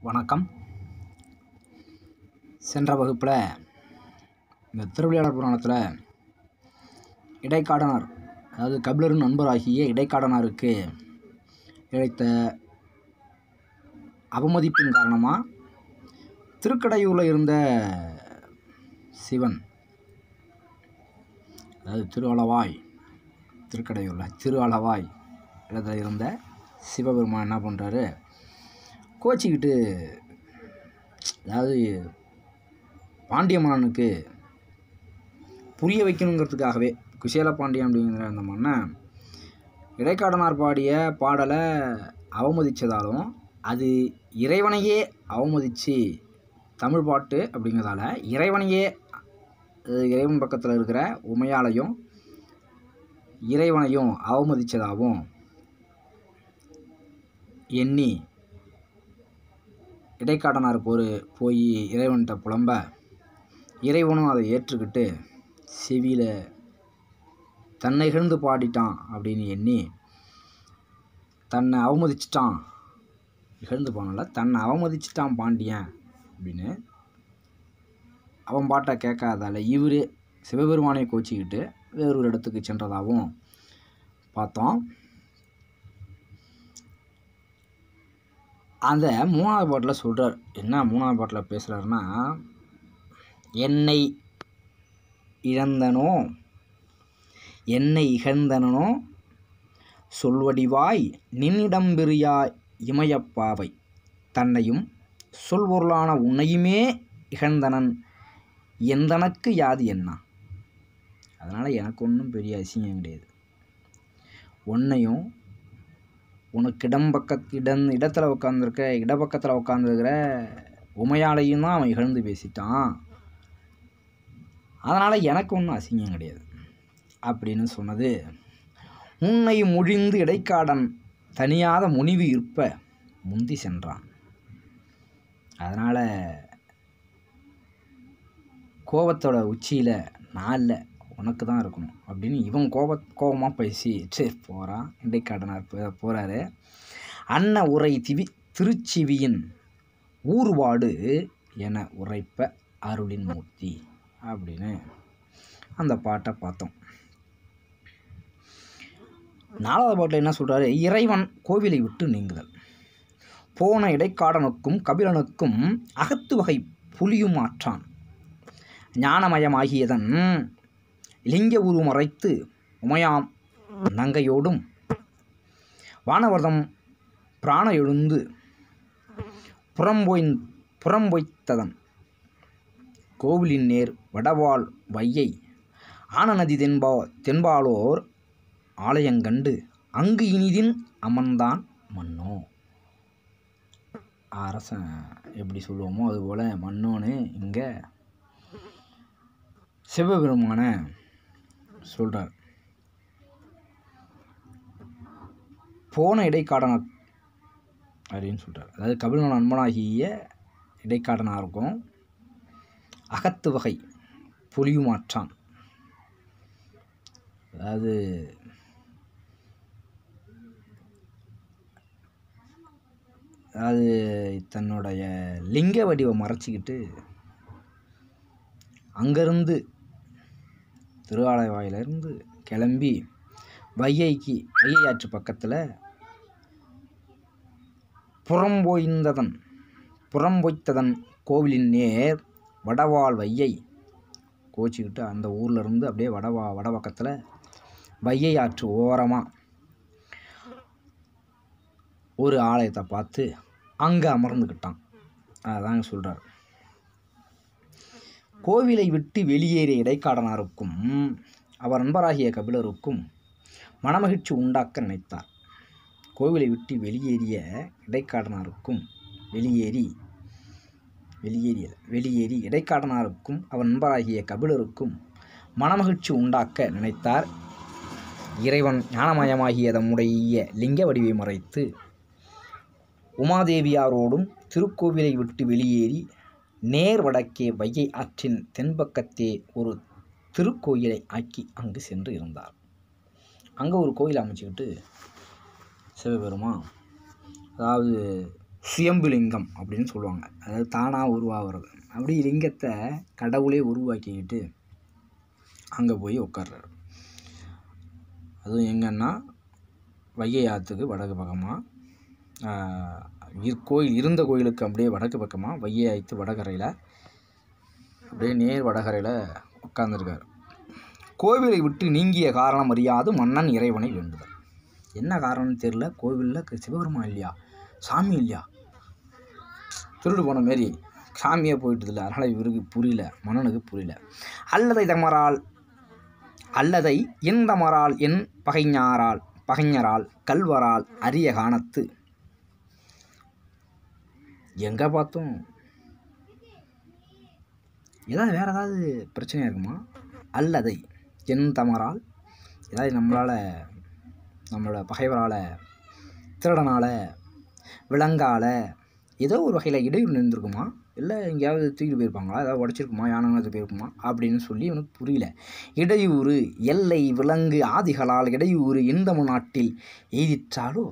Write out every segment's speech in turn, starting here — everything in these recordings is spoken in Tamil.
வணக்கம் சென்ற வகுப்பில் இந்த திருவிளையாடல் புராணத்தில் இடைக்காடனார் அதாவது கபிலரின் நண்பராகிய இடைக்காடனாருக்கு இழைத்த அவமதிப்பின் காரணமாக திருக்கடையூரில் இருந்த சிவன் அதாவது திருவளவாய் திருக்கடையூரில் திருவளவாய் இடத்துல இருந்த சிவபெருமான் என்ன பண்ணுறாரு கோச்சிக்கிட்டு அதாவது பாண்டிய மன்னனுக்கு புரிய வைக்கணுங்கிறதுக்காகவே குசேல பாண்டியன் அப்படிங்கிற அந்த மன்னன் இடைக்காடனார் பாடிய பாடலை அவமதித்ததாலும் அது இறைவனையே அவமதித்து தமிழ் பாட்டு அப்படிங்கிறதால இறைவனையே அது இறைவன் பக்கத்தில் இருக்கிற உமையாலையும் இறைவனையும் அவமதித்ததாகவும் எண்ணி இடைக்காடனார் போர் போய் இறைவன்கிட்ட புலம்ப இறைவனும் அதை ஏற்றுக்கிட்டு செவியில் தன்னை இகழ்ந்து பாடிட்டான் அப்படின்னு எண்ணி தன்னை அவமதிச்சிட்டான் இகழ்ந்து போனால தன்னை அவமதிச்சிட்டான் பாண்டியன் அப்படின்னு அவன் பாட்டை கேட்காதால இவர் சிவபெருமானை கோச்சிக்கிட்டு வேறொரு இடத்துக்கு சென்றதாகவும் பார்த்தோம் அந்த மூணாவது பாட்டில் சொல்கிறார் என்ன மூணாவது பாட்டில் பேசுகிறாருன்னா என்னை இழந்தனோ என்னை இகழ்ந்தனோ சொல்வடிவாய் நின்னிடம் பெரியாய் இமயப்பாவை தன்னையும் சொல்பொருளான உன்னையுமே இகழ்ந்தனன் எந்தனக்கு யாது என்ன அதனால் எனக்கு ஒன்றும் பெரிய அசிங்கம் கிடையாது உன்னையும் உனக்கு இடம் பக்கத் இடம் இடத்துல உட்காந்துருக்க இடப்பக்கத்தில் உட்காந்துருக்கிற உமையாலையும் தான் அவன் இகழ்ந்து பேசிட்டான் அதனால் எனக்கு ஒன்றும் அசிங்கம் கிடையாது அப்படின்னு சொன்னது உன்னை முழிந்து இடைக்காடன் தனியாத முனிவு இருப்ப முந்தி சென்றான் அதனால் கோபத்தோட உச்சியில் நான் இல்லை உனக்கு தான் இருக்கணும் அப்படின்னு இவன் கோப கோபமாக பேசி சரி போகிறான் இடைக்காடனார் போ போகிறாரு அன்ன உரை திவி திருச்சிவியின் ஊர்வாடு என உரைப்ப அருளின் மூர்த்தி அப்படின்னு அந்த பாட்டை பார்த்தோம் நாலாவது பாட்டில் என்ன சொல்கிறாரு இறைவன் கோவிலை விட்டு நீங்குதல் போன இடைக்காடனுக்கும் கபிலனுக்கும் அகத்து வகை புலியும் ஆற்றான் ஞானமயமாகியதன் லிங்க உருவம் மறைத்து உமையாம் நங்கையோடும் வானவர்தம் பிராண எழுந்து புறம்பொய் புறம்பொய்த்ததன் கோவிலின் நேர் வடவாள் வையை ஆனநதி தென்பா தென்பாலோர் ஆலயங்கண்டு அங்கு இனிதின் அமர்ந்தான் மன்னோ அரசன் எப்படி சொல்லுவோமோ அதுபோல் மன்னோன்னு இங்கே சிவபெருமான சொல்கிறார் போன இடைக்காடன அப்படின்னு சொல்கிறார் அதாவது கபிலன் நண்பனாகிய இடைக்காடனாக இருக்கும் அகத்து வகை புலியுமாற்றான் அதாவது அதாவது தன்னுடைய லிங்க வடிவம் மறைச்சிக்கிட்டு அங்கேருந்து திருவாலைவாயிலிருந்து கிளம்பி வையைக்கு வையை ஆற்று பக்கத்தில் புறம்போய்ந்ததன் புறம்பொய்த்ததன் கோவிலின் நேர் வடவாள் வையை கோச்சிக்கிட்டு அந்த ஊரில் இருந்து அப்படியே வடவா வட பக்கத்தில் வையை ஆற்று ஓரமாக ஒரு ஆலயத்தை பார்த்து அங்கே அமர்ந்துக்கிட்டான் அதாங்க சொல்கிறார் கோவிலை விட்டு வெளியேறிய இடைக்காடனாருக்கும் அவர் நண்பராகிய கபிலருக்கும் மனமகிழ்ச்சி உண்டாக்க நினைத்தார் கோவிலை விட்டு வெளியேறிய இடைக்காடனாருக்கும் வெளியேறி வெளியேறிய வெளியேறி இடைக்காடனாருக்கும் அவர் நண்பராகிய கபிலருக்கும் மனமகிழ்ச்சி உண்டாக்க நினைத்தார் இறைவன் ஞானமயமாகிய தம்முடைய லிங்க வடிவை மறைத்து உமாதேவியாரோடும் திருக்கோவிலை விட்டு வெளியேறி நேர் வடக்கே வையை ஆற்றின் தென்பக்கத்தே ஒரு திருக்கோயிலை ஆக்கி அங்கு சென்று இருந்தார் அங்கே ஒரு கோயில் அமைச்சுக்கிட்டு சிவபெருமான் அதாவது சுயம்புலிங்கம் அப்படின்னு சொல்லுவாங்க அதாவது தானாக உருவாகிறது அப்படி லிங்கத்தை கடவுளே உருவாக்கிக்கிட்டு அங்கே போய் உட்கார்றாரு அதுவும் எங்கன்னா வைகை ஆற்றுக்கு வடக்கு பக்கமாக கோயில் இருந்த கோயிலுக்கு அப்படியே வடக்கு பக்கமாக வைகை ஆற்று வடகரையில் அப்படியே நேர் வடகரையில் உட்கார்ந்துருக்கார் கோவிலை விட்டு நீங்கிய காரணம் அறியாது மன்னன் இறைவனை வேண்டுதல் என்ன காரணம்னு தெரில கோவிலில் சிவபெருமான் இல்லையா சாமி இல்லையா திருடு போன மாரி சாமியே போயிட்டதில்ல அதனால் இவருக்கு புரியல மன்னனுக்கு புரியல அல்லதை தமரால் அல்லதை எந்த மறால் என் பகைஞாரால் பகைஞரால் கல்வரால் அரிய காணத்து எங்கே பார்த்தோம் ஏதாவது வேறு ஏதாவது பிரச்சனையாக இருக்குமா அல்லதை என் தமரால் ஏதாவது நம்மளால் நம்மளோட பகைவரால் திருடனால் விலங்கால் ஏதோ ஒரு வகையில் இடையூறு நின்றுருக்குமா இல்லை எங்கேயாவது தூக்கிட்டு போயிருப்பாங்களா ஏதாவது உடச்சிருக்குமா யானை போயிருக்குமா அப்படின்னு சொல்லி இவனுக்கு புரியல இடையூறு எல்லை விலங்கு ஆதிகளால் இடையூறு எந்த நாட்டில் எய்திற்றாலோ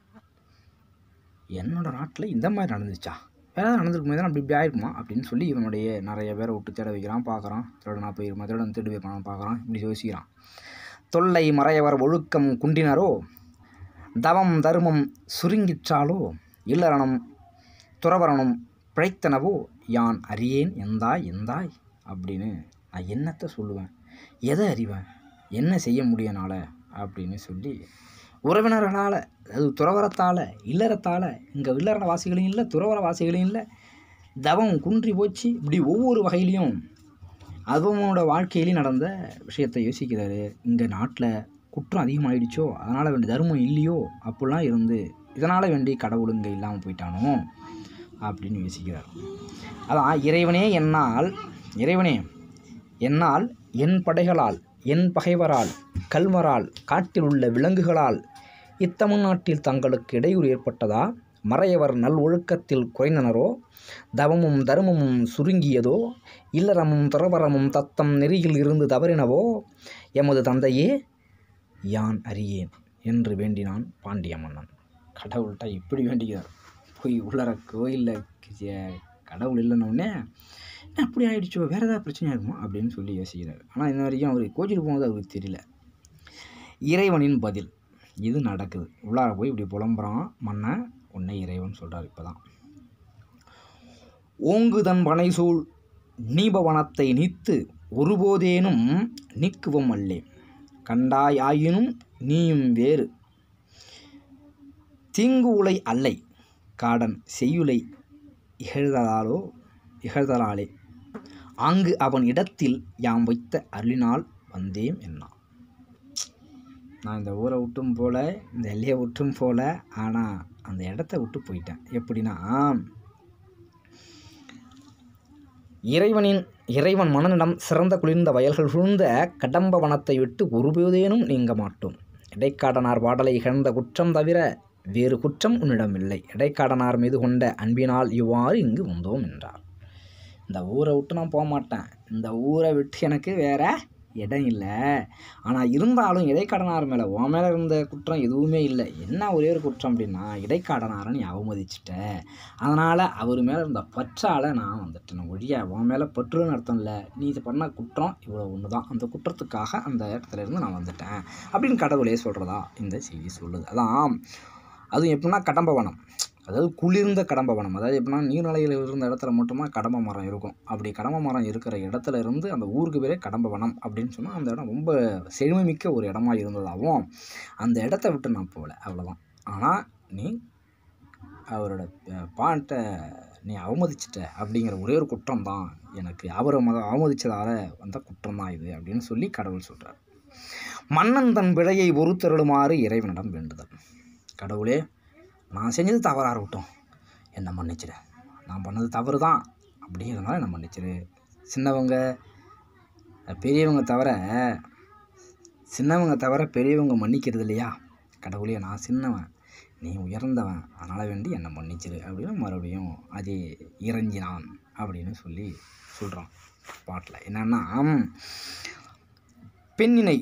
என்னோட நாட்டில் இந்த மாதிரி நடந்துச்சா வேறு ஏதாவது நடந்திருக்குமே தான் அப்படி இப்படி ஆயிருக்குமா அப்படின்னு சொல்லி இவனுடைய நிறைய பேரை விட்டு தேட வைக்கிறான் பார்க்குறான் திருடனா போயிருமா திருடன் திருடு போயிருப்பான் பார்க்குறான் இப்படி யோசிக்கிறான் தொல்லை மறையவர் ஒழுக்கம் குண்டினரோ தவம் தருமம் சுருங்கிற்றாலோ இல்லறனம் துறவரனும் பிழைத்தனவோ யான் அறியேன் எந்தாய் எந்தாய் அப்படின்னு நான் என்னத்தை சொல்லுவேன் எதை அறிவேன் என்ன செய்ய முடியனால அப்படின்னு சொல்லி உறவினர்களால் அது துறவரத்தால் இல்லறத்தால் இங்கே இல்லற வாசிகளையும் இல்லை துறவர வாசிகளையும் இல்லை தவம் குன்றி போச்சு இப்படி ஒவ்வொரு வகையிலையும் அவனோட வாழ்க்கையிலையும் நடந்த விஷயத்தை யோசிக்கிறாரு இங்கே நாட்டில் குற்றம் அதிகமாகிடுச்சோ அதனால் வேண்டி தர்மம் இல்லையோ அப்படிலாம் இருந்து இதனால் வேண்டி கடவுள் இங்கே இல்லாமல் போயிட்டானோ அப்படின்னு யோசிக்கிறார் அதான் இறைவனே என்னால் இறைவனே என்னால் என் படைகளால் என் பகைவரால் கல்வரால் காட்டில் உள்ள விலங்குகளால் இத்தமிழ்நாட்டில் தங்களுக்கு இடையூறு ஏற்பட்டதா மறையவர் நல் ஒழுக்கத்தில் குறைந்தனரோ தவமும் தர்மமும் சுருங்கியதோ இல்லறமும் துறவரமும் தத்தம் நெறியில் இருந்து தவறினவோ எமது தந்தையே யான் அறியேன் என்று வேண்டினான் பாண்டிய மன்னன் கடவுள்கிட்ட இப்படி வேண்டிக்கிறார் போய் உள்ளற கோயிலில் கடவுள் இல்லைன்னொடனே என்ன அப்படி ஆயிடுச்சோ வேறு ஏதாவது பிரச்சனையாக இருக்குமா அப்படின்னு சொல்லி யோசிக்கிறார் ஆனால் இன்ன வரைக்கும் அவர் கோச்சிட்டு போனது அவருக்கு தெரியல இறைவனின் பதில் இது நடக்குது உள்ளார போய் இப்படி புலம்புறான் மன்ன உன்னை இறைவன் சொல்கிறார் இப்போ தான் ஓங்குதன் பனைசூழ் நீபவனத்தை நீத்து ஒருபோதேனும் நீக்குவம் அல்லே கண்டாய் ஆயினும் நீயும் வேறு தீங்கு உலை அல்லை காடன் செய்யுளை இகழ்தலாலோ இகழ்தலாலே அங்கு அவன் இடத்தில் யாம் வைத்த அருளினால் வந்தேன் என்னான் நான் இந்த ஊரை விட்டும் போல இந்த எல்லையை விட்டும் போல ஆனால் அந்த இடத்த விட்டு போயிட்டேன் எப்படின்னா இறைவனின் இறைவன் மனனிடம் சிறந்த குளிர்ந்த வயல்கள் சூழ்ந்த கடம்ப வனத்தை விட்டு ஒருபோதேனும் நீங்க மாட்டோம் இடைக்காடனார் பாடலை இகழ்ந்த குற்றம் தவிர வேறு குற்றம் உன்னிடம் இல்லை இடைக்காடனார் மீது கொண்ட அன்பினால் இவ்வாறு இங்கு வந்தோம் என்றார் இந்த ஊரை விட்டு நான் போக மாட்டேன் இந்த ஊரை விட்டு எனக்கு வேற இடம் இல்லை ஆனால் இருந்தாலும் இடைக்காடனார் மேலே உன் மேலே இருந்த குற்றம் எதுவுமே இல்லை என்ன ஒரே ஒரு குற்றம் அப்படின்னா இடைக்காடனாரை நீ அவமதிச்சிட்ட அதனால் அவர் மேலே இருந்த பற்றால் நான் வந்துட்டேன் ஒழிய உன் மேலே பற்றுன்னு அர்த்தம் இல்லை நீ இது பண்ண குற்றம் இவ்வளோ ஒன்று தான் அந்த குற்றத்துக்காக அந்த இடத்துல இருந்து நான் வந்துட்டேன் அப்படின்னு கடவுளே சொல்கிறதா இந்த செய்தி சொல்லுது அதான் அதுவும் எப்படின்னா கடம்பவனம் அதாவது குளிர்ந்த கடம்பவனம் அதாவது எப்படின்னா நீர்நிலையில் இருந்த இடத்துல மட்டுமா கடம்ப மரம் இருக்கும் அப்படி கடம்ப மரம் இருக்கிற இடத்துல இருந்து அந்த ஊருக்கு பேரே கடம்பவனம் அப்படின்னு சொன்னால் அந்த இடம் ரொம்ப செழுமை மிக்க ஒரு இடமா இருந்ததாகவும் அந்த இடத்த விட்டு நான் போகல அவ்வளோதான் ஆனால் நீ அவரோட அஹ், பாட்டை நீ அவமதிச்சிட்ட அப்படிங்கிற ஒரே ஒரு குற்றம் தான் எனக்கு அவரை மத அவமதிச்சதால வந்த குற்றம் தான் இது அப்படின்னு சொல்லி கடவுள் சொல்கிறார் மன்னன் தன் பிழையை பொறுத்தருளுமாறு இறைவனிடம் வேண்டுதல் கடவுளே நான் செஞ்சது தவறாக இருக்கட்டும் என்னை மன்னிச்சிடு நான் பண்ணது தவறு தான் அப்படிங்கிறதுனால என்னை மன்னிச்சிடு சின்னவங்க பெரியவங்க தவிர சின்னவங்க தவிர பெரியவங்க மன்னிக்கிறது இல்லையா கடவுளே நான் சின்னவன் நீ உயர்ந்தவன் அதனால் வேண்டி என்னை மன்னிச்சிரு அப்படின்னு மறுபடியும் அதே இறங்கினான் அப்படின்னு சொல்லி சொல்கிறான் பாட்டில் என்னன்னா பெண்ணினை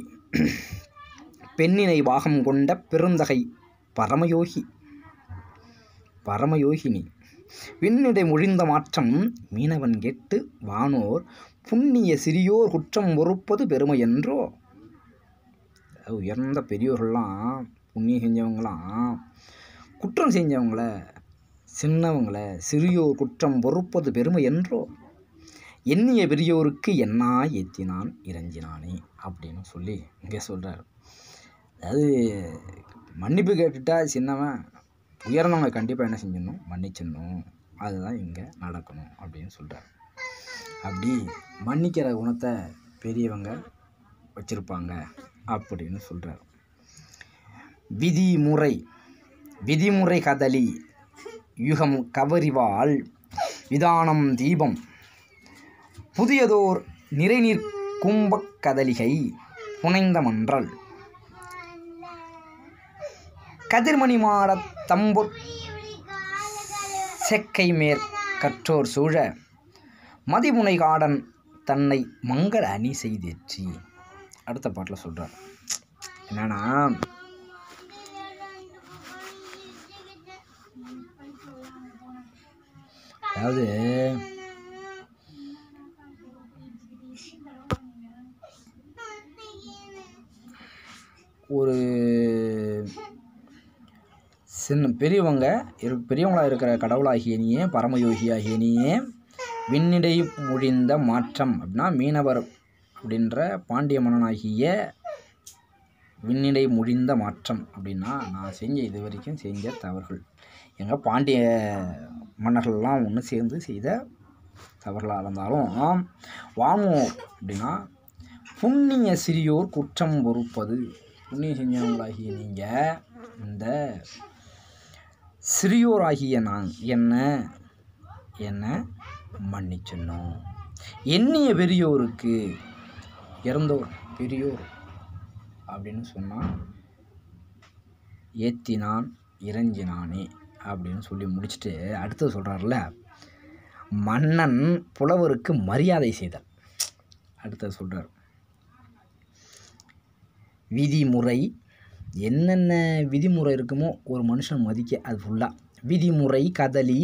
பெண்ணினை பாகம் கொண்ட பெருந்தகை பரமயோகி பரமயோகினி விண்ணிடை மொழிந்த மாற்றம் மீனவன் கெட்டு வானோர் புண்ணிய சிறியோர் குற்றம் பொறுப்பது பெருமை என்றோ அது உயர்ந்த பெரியோர்கள்லாம் புண்ணியம் செஞ்சவங்களாம் குற்றம் செஞ்சவங்கள சின்னவங்கள சிறியோர் குற்றம் பொறுப்பது பெருமை என்றோ எண்ணிய பெரியோருக்கு என்னா ஏத்தினான் இறஞ்சினானே அப்படின்னு சொல்லி இங்கே சொல்கிறார் அதாவது மன்னிப்பு கேட்டுட்டா சின்னவன் உயர்ந்தவங்க கண்டிப்பாக என்ன செஞ்சிடணும் மன்னிச்சிடணும் அதுதான் இங்கே நடக்கணும் அப்படின்னு சொல்கிறார் அப்படி மன்னிக்கிற குணத்தை பெரியவங்க வச்சுருப்பாங்க அப்படின்னு சொல்கிறார் விதிமுறை விதிமுறை கதலி யுகம் கவரிவாள் விதானம் தீபம் புதியதோர் நிறைநீர் கும்பக் கதலிகை புனைந்த மன்றல் கதிர்மணி மாடத் தம்புர் செக்கை மேற் கற்றோர் சூழ மதிமுனை காடன் தன்னை மங்கள அணி செய்தேற்றி அடுத்த பாட்டில் சொல்கிறார் என்னன்னா அதாவது ஒரு சின்ன பெரியவங்க இரு பெரியவங்களாக இருக்கிற கடவுளாகிய நீயே பரமயோகியாகிய நீயே விண்ணிடை முடிந்த மாற்றம் அப்படின்னா மீனவர் அப்படின்ற பாண்டிய மன்னனாகிய விண்ணிடை முடிந்த மாற்றம் அப்படின்னா நான் செஞ்ச இது வரைக்கும் செஞ்ச தவறுகள் எங்கள் பாண்டிய மன்னர்கள்லாம் ஒன்று சேர்ந்து செய்த தவறுகளாக இருந்தாலும் வாமோ அப்படின்னா புண்ணிய சிறியோர் குற்றம் பொறுப்பது புண்ணியம் செஞ்சவங்களாகிய நீங்கள் இந்த சிறியோராகிய நான் என்ன என்ன மன்னிச்சிடணும் எண்ணிய பெரியோருக்கு இறந்தோர் பெரியோர் அப்படின்னு சொன்னால் ஏத்தினான் இறைஞ்சினானே அப்படின்னு சொல்லி முடிச்சுட்டு அடுத்தது சொல்கிறார்ல மன்னன் புலவருக்கு மரியாதை செய்தல் அடுத்தது சொல்கிறார் விதிமுறை என்னென்ன விதிமுறை இருக்குமோ ஒரு மனுஷன் மதிக்க அது ஃபுல்லாக விதிமுறை கதலி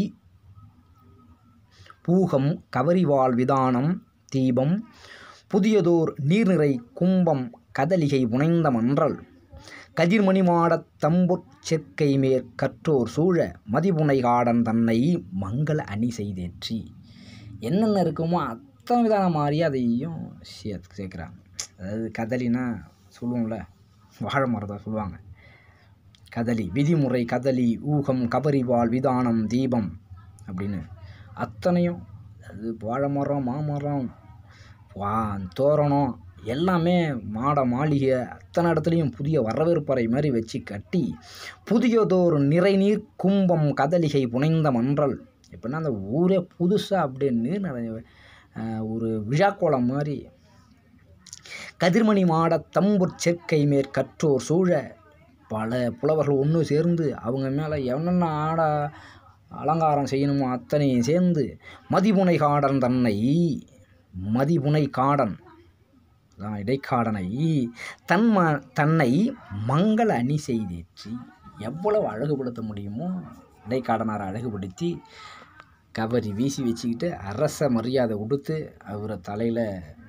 பூகம் கவரிவாள் விதானம் தீபம் புதியதோர் நீர்நிறை கும்பம் கதலிகை புனைந்த மன்றல் கதிர்மணி மாடத் தம்புற் செற்கை மேற் கற்றோர் சூழ மதிபுனை காடன் தன்னை மங்கள அணி செய்தேற்றி என்னென்ன இருக்குமோ அத்தனை விதான மரியாதையும் சே சேர்க்குறாங்க அதாவது கதலினா சொல்லுவோம்ல வாழை மரத்தை சொல்லுவாங்க கதலி விதிமுறை கதலி ஊகம் கபரிவாள் விதானம் தீபம் அப்படின்னு அத்தனையும் அது வாழை மரம் மாமரம் வா தோரணம் எல்லாமே மாட மாளிகை அத்தனை இடத்துலையும் புதிய வரவேற்பறை மாதிரி வச்சு கட்டி புதியதோர் நிறைநீர் கும்பம் கதலிகை புனைந்த மன்றல் எப்படின்னா அந்த ஊரே புதுசாக அப்படியே நீர் நிறைய அஹ், ஒரு விழாக்கோலம் மாதிரி கதிர்மணி மாட தம்புற் செற்கை மேற் கற்றோர் சூழ பல புலவர்கள் ஒன்று சேர்ந்து அவங்க மேலே என்னென்ன ஆட அலங்காரம் செய்யணுமோ அத்தனையும் சேர்ந்து மதிபுனை காடன் தன்னை மதிபுனை காடன் அதான் இடைக்காடனை தன்ம தன்னை மங்கள அணி செய்தேற்றி எவ்வளவு அழகுபடுத்த முடியுமோ இடைக்காடனாரை அழகுபடுத்தி கவரி வீசி வச்சுக்கிட்டு அரச மரியாதை கொடுத்து அவரை தலையில்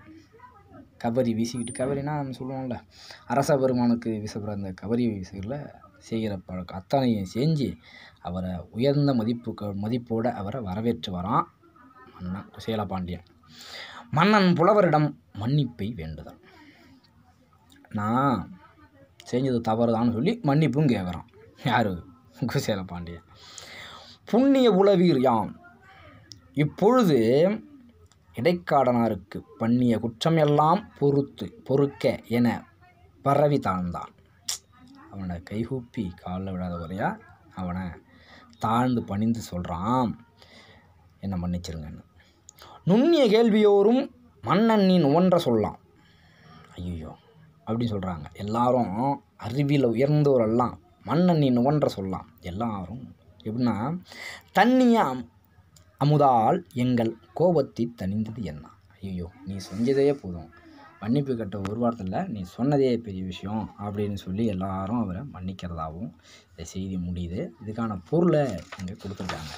கவரி வீசிக்கிட்டு கவரினா நம்ம சொல்லுவோம்ல அரச பெருமானுக்கு வீசப்படுற அந்த கவரி வீசுகளில் செய்கிற பழக்கம் அத்தனையும் செஞ்சு அவரை உயர்ந்த மதிப்பு மதிப்போடு அவரை வரவேற்று வரான் மன்னன் குசேல பாண்டியன் மன்னன் புலவரிடம் மன்னிப்பை வேண்டுதல் நான் செஞ்சது தவறுதான்னு சொல்லி மன்னிப்பும் கேட்குறான் யார் குசேல பாண்டியன் புண்ணிய உளவீர் யாம் இப்பொழுது இடைக்காடனாருக்கு பண்ணிய குற்றமெல்லாம் பொறுத்து பொறுக்க என பரவி தாழ்ந்தான் அவனை கைகூப்பி காலில் விடாத வரையா அவனை தாழ்ந்து பணிந்து சொல்கிறான் என்னை மன்னிச்சிருங்கன்னு நுண்ணிய கேள்வியோரும் மன்னன் நீ ஒன்ற சொல்லலாம் ஐயோ அப்படின்னு சொல்கிறாங்க எல்லாரும் அறிவியல் உயர்ந்தோரெல்லாம் மன்னன் நீ ஒன்ற சொல்லலாம் எல்லாரும் எப்படின்னா தண்ணிய அமுதால் எங்கள் கோபத்தை தணிந்தது என்ன ஐயோ நீ செஞ்சதே போதும் மன்னிப்பு கேட்ட ஒரு வாரத்தில் நீ சொன்னதே பெரிய விஷயம் அப்படின்னு சொல்லி எல்லாரும் அவரை மன்னிக்கிறதாகவும் இந்த செய்தி முடியுது இதுக்கான பொருளை இங்கே கொடுத்துருக்காங்க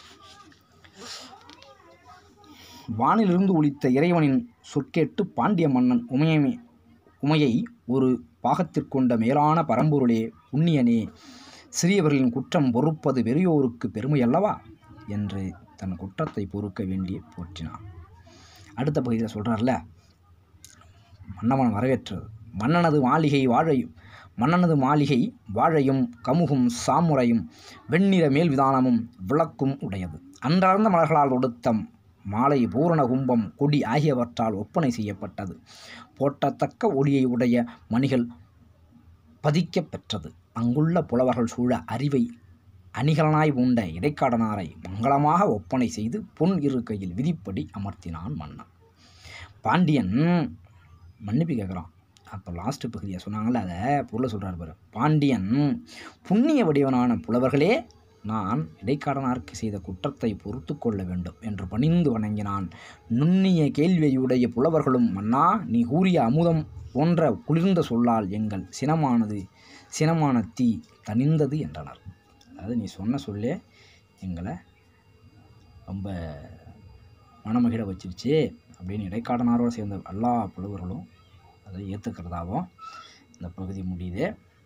வானிலிருந்து ஒலித்த இறைவனின் சொற்கேட்டு பாண்டிய மன்னன் உமையை உமையை ஒரு பாகத்திற்கொண்ட மேலான பரம்பொருளே புண்ணியனே சிறியவர்களின் குற்றம் பொறுப்பது பெரியோருக்கு பெருமை அல்லவா என்று தன் குற்றத்தை பொறுக்க வேண்டி போற்றினான் அடுத்த பகுதியில் சொல்கிறார்ல மன்னவன் வரவேற்றது மன்னனது மாளிகை வாழையும் மன்னனது மாளிகை வாழையும் கமுகும் சாமுறையும் வெண்ணிற மேல் விதானமும் விளக்கும் உடையது அன்றார்ந்த மலர்களால் தொடுத்த மாலை பூரண கும்பம் கொடி ஆகியவற்றால் ஒப்பனை செய்யப்பட்டது போட்டத்தக்க ஒளியை உடைய மணிகள் பதிக்கப் பெற்றது அங்குள்ள புலவர்கள் சூழ அறிவை அணிகலனாய் பூண்ட இடைக்காடனாரை மங்களமாக ஒப்பனை செய்து பொன் இருக்கையில் விதிப்படி அமர்த்தினான் மன்னன் பாண்டியன் மன்னிப்பு கேட்குறான் அப்போ லாஸ்ட் பகுதியை சொன்னாங்கள்ல அதை பொருளை சொல்கிறார் பாரு பாண்டியன் புண்ணிய வடிவனான புலவர்களே நான் இடைக்காடனாருக்கு செய்த குற்றத்தை பொறுத்து கொள்ள வேண்டும் என்று பணிந்து வணங்கினான் நுண்ணிய கேள்வியுடைய புலவர்களும் மன்னா நீ கூறிய அமுதம் போன்ற குளிர்ந்த சொல்லால் எங்கள் சினமானது சினமான தீ தணிந்தது என்றனர் அதாவது நீ சொன்ன சொல்லே எங்களை ரொம்ப மனமகிழ வச்சிருச்சு அப்படின்னு இடைக்காடனாரோடு சேர்ந்த எல்லா புலவர்களும் அதை ஏற்றுக்கிறதாகவும் இந்த பகுதி முடியுது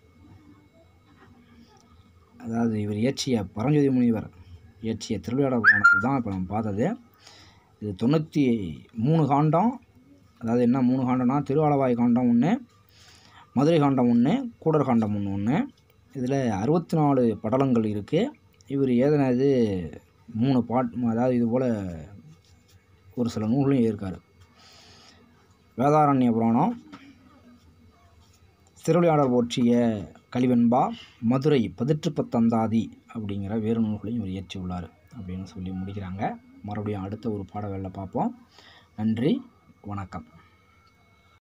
அதாவது இவர் இயற்றிய பரஞ்சோதி முனிவர் இயற்றிய திருவிளையாடல் புராணத்தில் தான் இப்போ நம்ம பார்த்தது இது தொண்ணூற்றி மூணு காண்டம் அதாவது என்ன மூணு காண்டம்னா திருவாலவாய் காண்டம் ஒன்று மதுரை காண்டம் ஒன்று கூடர் காண்டம் ஒன்று ஒன்று இதில் அறுபத்தி நாலு படலங்கள் இருக்குது இவர் ஏதனது மூணு பாட் அதாவது இது போல் ஒரு சில நூல்களும் எழுதியிருக்காரு வேதாரண்ய புராணம் திருவிளையாடல் போற்றிய கலிவெண்பா மதுரை பதிற்றுப்பத்தந்தாதி அப்படிங்கிற வேறு நூல்களையும் இவர் இயற்றியுள்ளார் அப்படின்னு சொல்லி முடிக்கிறாங்க மறுபடியும் அடுத்த ஒரு பாடல்களில் பார்ப்போம் நன்றி வணக்கம்